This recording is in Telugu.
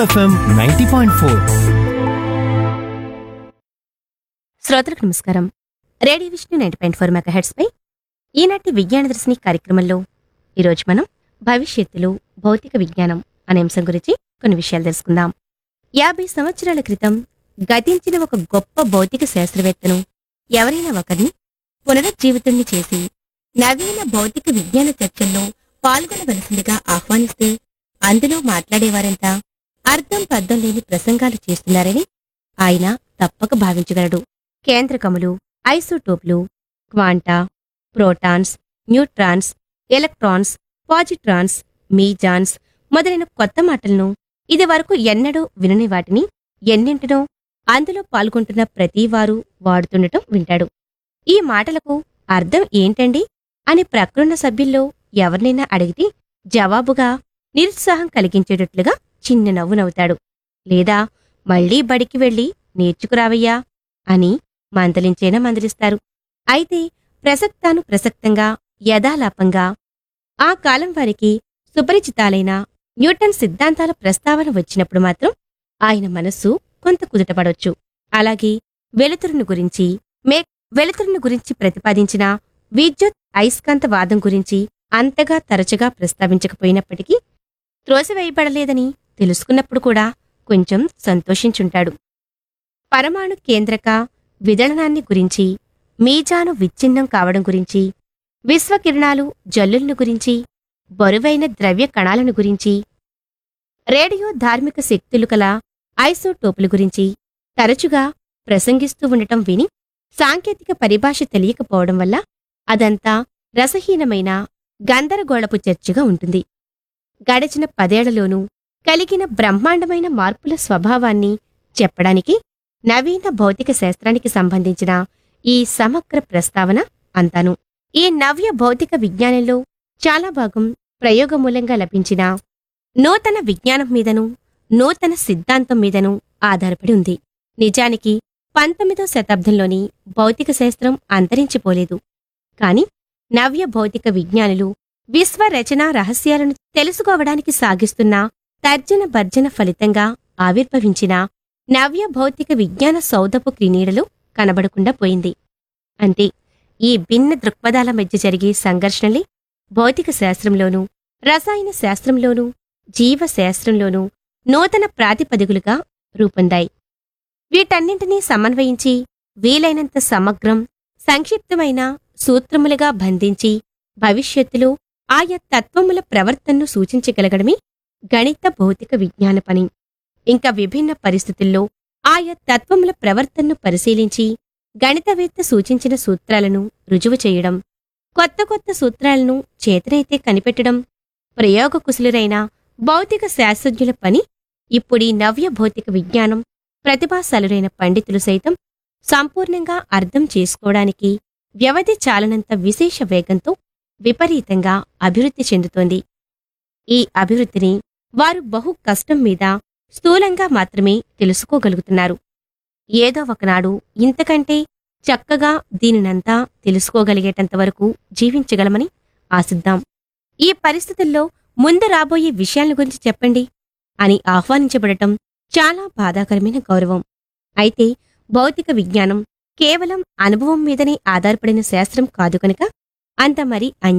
ఎఫ్ఎం నైంటీ పాయింట్ ఫోర్ శ్రోతలకు నమస్కారం radio Vishnu ninety point four megahertz పై ఈనాటి విజ్ఞాన దర్శిని కార్యక్రమంలో ఈరోజు మనం భవిష్యత్తులో భౌతిక విజ్ఞానం అనే అంశం గురించి కొన్ని విషయాలు తెలుసుకుందాం యాభై సంవత్సరాల క్రితం గతించిన ఒక గొప్ప భౌతిక శాస్త్రవేత్తను ఎవరైనా ఒకరిని పునరుజ్జీవితుణ్ణి చేసి నవీన భౌతిక విజ్ఞాన చర్చల్లో పాల్గొనవలసిందిగా ఆహ్వానిస్తే అందులో మాట్లాడేవారంతా అర్థం పద్దం లేని ప్రసంగాలు చేస్తున్నారని ఆయన తప్పక భావించగలడు కేంద్రకములు ఐసోటోప్లు quanta protons neutrons electrons positrons mesons మొదలైన కొత్త మాటలను ఇదివరకు ఎన్నడూ వినని వాటిని ఎన్నింటినో అందులో పాల్గొంటున్న ప్రతివారు వాడుతుండటం వింటాడు ఈ మాటలకు అర్థం ఏంటండి అని ప్రకృన్న సభ్యుల్లో ఎవరినైనా అడిగితే జవాబుగా నిరుత్సాహం కలిగించేటట్లుగా చిన్న నవ్వు నవ్వుతాడు లేదా మళ్ళీ బడికి వెళ్ళి నేర్చుకురావయ్యా అని మందలించేనా మందలిస్తారు అయితే ప్రసక్తాను ప్రసక్తంగా యథాలాపంగా ఆ కాలం వారికి సుపరిచితాలైన న్యూటన్ సిద్ధాంతాల ప్రస్తావన వచ్చినప్పుడు మాత్రం ఆయన మనస్సు కొంత కుదుటపడొచ్చు అలాగే వెలుతురును గురించి మే వెలుతురును గురించి ప్రతిపాదించిన విద్యుత్ అయస్కాంత వాదం గురించి అంతగా తరచుగా ప్రస్తావించకపోయినప్పటికీ త్రోసివేయబడలేదని తెలుసుకున్నప్పుడు కూడా కొంచెం సంతోషించుంటాడు పరమాణు కేంద్రక విదళనాన్ని గురించి మీజాను విచ్ఛిన్నం కావడం గురించి విశ్వకిరణాలు జల్లులను గురించి బరువైన ద్రవ్య కణాలను గురించి రేడియో ధార్మిక శక్తులు కల ఐసోటోపుల గురించి తరచుగా ప్రసంగిస్తూ ఉండటం విని సాంకేతిక పరిభాష తెలియకపోవడం వల్ల అదంతా రసహీనమైన గందరగోళపు చర్చగా ఉంటుంది గడచిన పదేళ్లలోనూ కలిగిన బ్రహ్మాండమైన మార్పుల స్వభావాన్ని చెప్పడానికి నవీన భౌతిక శాస్త్రానికి సంబంధించిన ఈ సమగ్ర ప్రస్తావన అంతాను ఈ నవ్య భౌతిక విజ్ఞానంలో చాలా భాగం ప్రయోగమూలంగా లభించిన నూతన విజ్ఞానం మీదను నూతన సిద్ధాంతం మీదను ఆధారపడి ఉంది నిజానికి పంతొమ్మిదో శతాబ్దంలోని భౌతిక శాస్త్రం అంతరించిపోలేదు కాని నవ్య భౌతిక విజ్ఞానులు విశ్వ రచనా రహస్యాలను తెలుసుకోవడానికి సాగిస్తున్న తర్జన భర్జన ఫలితంగా ఆవిర్భవించిన నవ్య భౌతిక విజ్ఞాన సౌదపు క్రినీడలు కనబడకుండా పోయింది అంతే ఈ భిన్న దృక్పథాల మధ్య జరిగే సంఘర్షణలే భౌతిక శాస్త్రంలోనూ రసాయన శాస్త్రంలోనూ జీవశాస్త్రంలోనూ నూతన ప్రాతిపదికలుగా రూపొందాయి వీటన్నింటినీ సమన్వయించి వీలైనంత సమగ్రం సంక్షిప్తమైన సూత్రములుగా బంధించి భవిష్యత్తులో ఆయా తత్వముల ప్రవర్తనను సూచించగలగడమే గణిత భౌతిక విజ్ఞాన పని ఇంకా విభిన్న పరిస్థితుల్లో ఆయా తత్వముల ప్రవర్తనను పరిశీలించి గణితవేత్త సూచించిన సూత్రాలను రుజువు చేయడం కొత్త కొత్త సూత్రాలను చేతనైతే కనిపెట్టడం ప్రయోగకుశలురైన భౌతిక శాస్త్రజ్ఞుల పని ఇప్పుడీ నవ్య భౌతిక విజ్ఞానం ప్రతిభాశాలురైన పండితులు సైతం సంపూర్ణంగా అర్థం చేసుకోవడానికి వ్యవధి చాలనంత విశేష వేగంతో విపరీతంగా అభివృద్ధి చెందుతోంది ఈ అభివృద్ధిని వారు బహు కష్టం మీద స్థూలంగా మాత్రమే తెలుసుకోగలుగుతున్నారు ఏదో ఒకనాడు ఇంతకంటే చక్కగా దీనినంతా తెలుసుకోగలిగేటంత వరకు జీవించగలమని ఆశిద్దాం ఈ పరిస్థితుల్లో ముందు రాబోయే విషయాల గురించి చెప్పండి అని ఆహ్వానించబడటం చాలా బాధాకరమైన గౌరవం అయితే భౌతిక విజ్ఞానం కేవలం అనుభవం మీదనే ఆధారపడిన శాస్త్రం కాదు కనుక అంత మరి